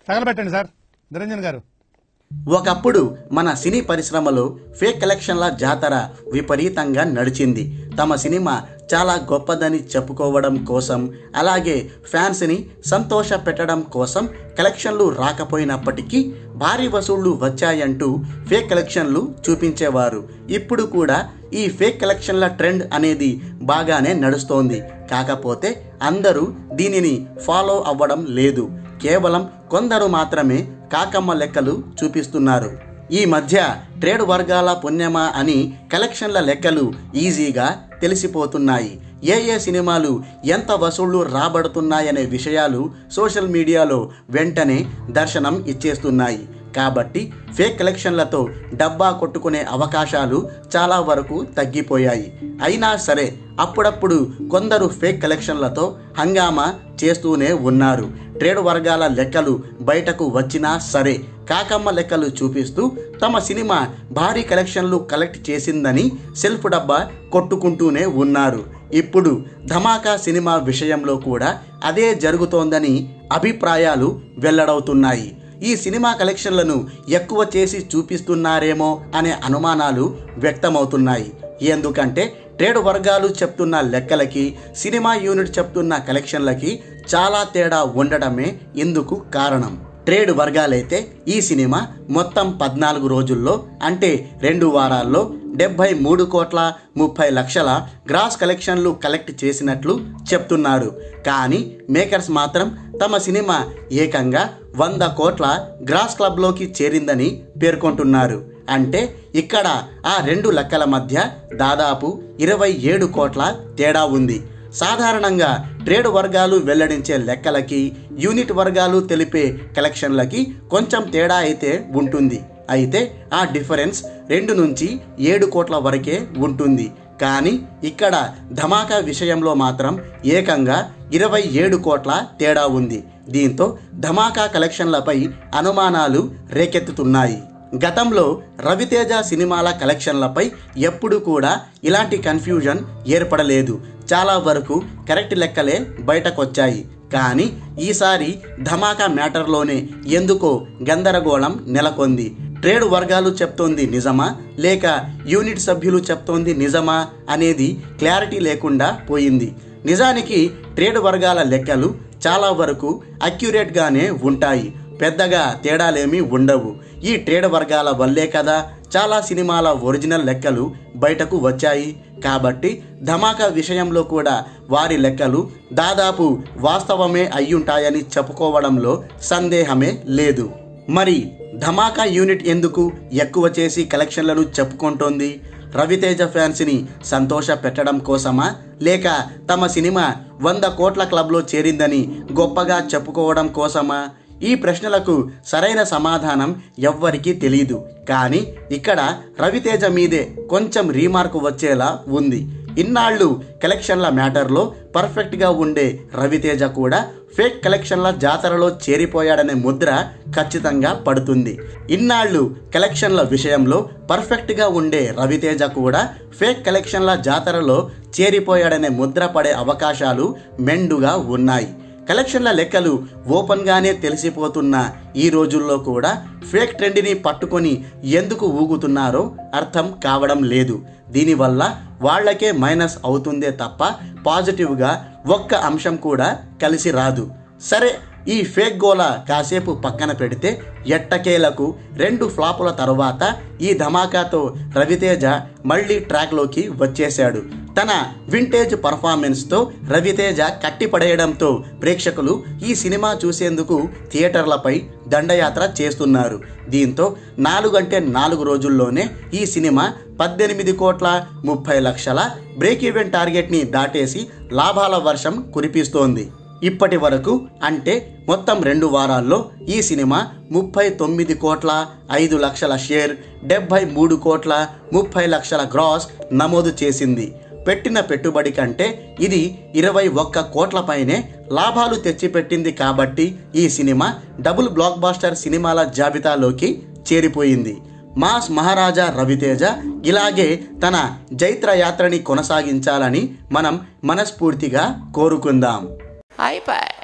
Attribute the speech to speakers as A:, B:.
A: తగలబెట్టండి sir Niranjan గారు
B: ఒకప్పుడు మన సినీ పరిశ్రమలో ఫేక్ కలెక్షన్ల జాతర విపరీతంగా నడిచింది తమ సినిమా చాలా గొప్పదని చెప్పుకోవడం కోసం అలాగే ఫ్యాన్స్ని సంతోష పెట్టడం కోసం కలెక్షన్లు రాకపోయినప్పటికీ భారీ వసూళ్లు వచ్చాయంటూ ఫేక్ కలెక్షన్లు చూపించేవారు ఇప్పుడు కూడా ఈ ఫేక్ కలెక్షన్ల ట్రెండ్ అనేది బాగానే నడుస్తోంది కాకపోతే అందరూ దీనిని ఫాలో అవ్వడం లేదు కేవలం కొందరు మాత్రమే కాకమ్మ లెక్కలు చూపిస్తున్నారు ఈ మధ్య ట్రేడ్ వర్గాల పుణ్యమా అని కలెక్షన్ల లెక్కలు ఈజీగా తెలిసిపోతున్నాయి ఏ ఏ సినిమాలు ఎంత వసూళ్లు రాబడుతున్నాయనే విషయాలు సోషల్ మీడియాలో వెంటనే దర్శనం ఇచ్చేస్తున్నాయి కాబట్టి ఫేక్ కలెక్షన్లతో డబ్బా కొట్టుకునే అవకాశాలు చాలా వరకు తగ్గిపోయాయి అయినా సరే అప్పుడప్పుడు కొందరు ఫేక్ కలెక్షన్లతో హంగామా చేస్తూనే ఉన్నారు ట్రేడ్ వర్గాల లెక్కలు బయటకు వచ్చినా సరే కాకమ్మ లెక్కలు చూపిస్తూ తమ సినిమా భారీ కలెక్షన్లు కలెక్ట్ చేసిందని సెల్ఫ్ డబ్బా కొట్టుకుంటూనే ఉన్నారు ఇప్పుడు ధమాకా సినిమా విషయంలో కూడా అదే జరుగుతోందని అభిప్రాయాలు వెల్లడవుతున్నాయి ఈ సినిమా కలెక్షన్లను ఎక్కువ చేసి చూపిస్తున్నారేమో అనే అనుమానాలు వ్యక్తమవుతున్నాయి ఎందుకంటే ట్రేడ్ వర్గాలు చెప్తున్న లెక్కలకి సినిమా యూనిట్ చెప్తున్న కలెక్షన్లకి చాలా తేడా ఉండడమే ఇందుకు కారణం ట్రేడ్ వర్గాలైతే ఈ సినిమా మొత్తం పద్నాలుగు రోజుల్లో అంటే రెండు వారాల్లో డెబ్బై మూడు కోట్ల ముప్పై లక్షల గ్రాస్ కలెక్షన్లు కలెక్ట్ చేసినట్లు చెప్తున్నారు కానీ మేకర్స్ మాత్రం తమ సినిమా ఏకంగా వంద కోట్ల గ్రాస్ క్లబ్లోకి చేరిందని పేర్కొంటున్నారు అంటే ఇక్కడ ఆ రెండు లెక్కల మధ్య దాదాపు ఇరవై ఏడు కోట్ల తేడా ఉంది సాధారణంగా ట్రేడ్ వర్గాలు వెల్లడించే లెక్కలకి యూనిట్ వర్గాలు తెలిపే కలెక్షన్లకి కొంచెం తేడా అయితే ఉంటుంది అయితే ఆ డిఫరెన్స్ రెండు నుంచి ఏడు కోట్ల వరకే ఉంటుంది కానీ ఇక్కడ ధమాకా విషయంలో మాత్రం ఏకంగా ఇరవై ఏడు కోట్ల తేడా ఉంది దీంతో ధమాకా కలెక్షన్లపై అనుమానాలు రేకెత్తుతున్నాయి గతంలో రవితేజ సినిమాల కలెక్షన్లపై ఎప్పుడు కూడా ఇలాంటి కన్ఫ్యూజన్ ఏర్పడలేదు చాలా వరకు కరెక్ట్ లెక్కలే బయటకొచ్చాయి కానీ ఈసారి ధమాకా మ్యాటర్లోనే ఎందుకో గందరగోళం నెలకొంది ట్రేడ్ వర్గాలు చెప్తోంది నిజమా లేక యూనిట్ సభ్యులు చెప్తోంది నిజమా అనేది క్లారిటీ లేకుండా పోయింది నిజానికి ట్రేడ్ వర్గాల లెక్కలు చాలా వరకు అక్యురేట్గానే ఉంటాయి పెద్దగా తేడాలేమీ ఉండవు ఈ ట్రేడ్ వర్గాల వల్లే కదా చాలా సినిమాల ఒరిజినల్ లెక్కలు బయటకు వచ్చాయి కాబట్టి ధమాకా విషయంలో కూడా వారి లెక్కలు దాదాపు వాస్తవమే అయ్యుంటాయని చెప్పుకోవడంలో సందేహమే లేదు మరి ధమాకా యూనిట్ ఎందుకు ఎక్కువ చేసి కలెక్షన్లను చెప్పుకుంటోంది రవితేజ ఫ్యాన్స్ని సంతోష పెట్టడం కోసమా లేక తమ సినిమా వంద కోట్ల క్లబ్లో చేరిందని గొప్పగా చెప్పుకోవడం కోసమా ఈ ప్రశ్నలకు సరైన సమాధానం ఎవ్వరికీ తెలియదు కానీ ఇక్కడ రవితేజ మీదే కొంచెం రీమార్క్ వచ్చేలా ఉంది ఇన్నాళ్ళు కలెక్షన్ల మ్యాటర్లో పర్ఫెక్ట్గా ఉండే రవితేజ కూడా ఫేక్ కలెక్షన్ల జాతరలో చేరిపోయాడనే ముద్ర ఖచ్చితంగా పడుతుంది ఇన్నాళ్ళు కలెక్షన్ల విషయంలో పర్ఫెక్ట్గా ఉండే రవితేజ కూడా ఫేక్ కలెక్షన్ల జాతరలో చేరిపోయాడనే ముద్ర పడే అవకాశాలు మెండుగా ఉన్నాయి కలెక్షన్ల లెక్కలు ఓపెన్గానే తెలిసిపోతున్న ఈ రోజుల్లో కూడా ఫేక్ ట్రెండ్ని పట్టుకొని ఎందుకు ఊగుతున్నారో అర్థం కావడం లేదు దీనివల్ల వాళ్ళకే మైనస్ అవుతుందే తప్ప పాజిటివ్గా ఒక్క అంశం కూడా కలిసి రాదు సరే ఈ ఫేక్ గోల కాసేపు పక్కన పెడితే ఎట్టకేలకు రెండు ఫ్లాపుల తరువాత ఈ ధమాకాతో రవితేజ మళ్ళీ ట్రాక్లోకి వచ్చేశాడు తన వింటేజ్ పర్ఫార్మెన్స్తో రవితేజ కట్టిపడేయడంతో ప్రేక్షకులు ఈ సినిమా చూసేందుకు థియేటర్లపై దండయాత్ర చేస్తున్నారు దీంతో నాలుగంటే నాలుగు రోజుల్లోనే ఈ సినిమా పద్దెనిమిది కోట్ల ముప్పై లక్షల బ్రేక్ ఈవెన్ టార్గెట్ని దాటేసి లాభాల వర్షం కురిపిస్తోంది ఇప్పటి వరకు అంటే మొత్తం రెండు వారాల్లో ఈ సినిమా ముప్పై తొమ్మిది కోట్ల ఐదు లక్షల షేర్ డెబ్బై మూడు కోట్ల ముప్పై లక్షల గ్రాస్ నమోదు చేసింది పెట్టిన పెట్టుబడి కంటే ఇది ఇరవై ఒక్క కోట్ల పైనే లాభాలు తెచ్చిపెట్టింది కాబట్టి ఈ సినిమా డబుల్ బ్లాక్ బాస్టర్ సినిమాల జాబితాలోకి చేరిపోయింది మాస్ మహారాజా రవితేజ ఇలాగే తన జైత్ర యాత్రని కొనసాగించాలని మనం మనస్ఫూర్తిగా కోరుకుందాం
C: అయిపోయి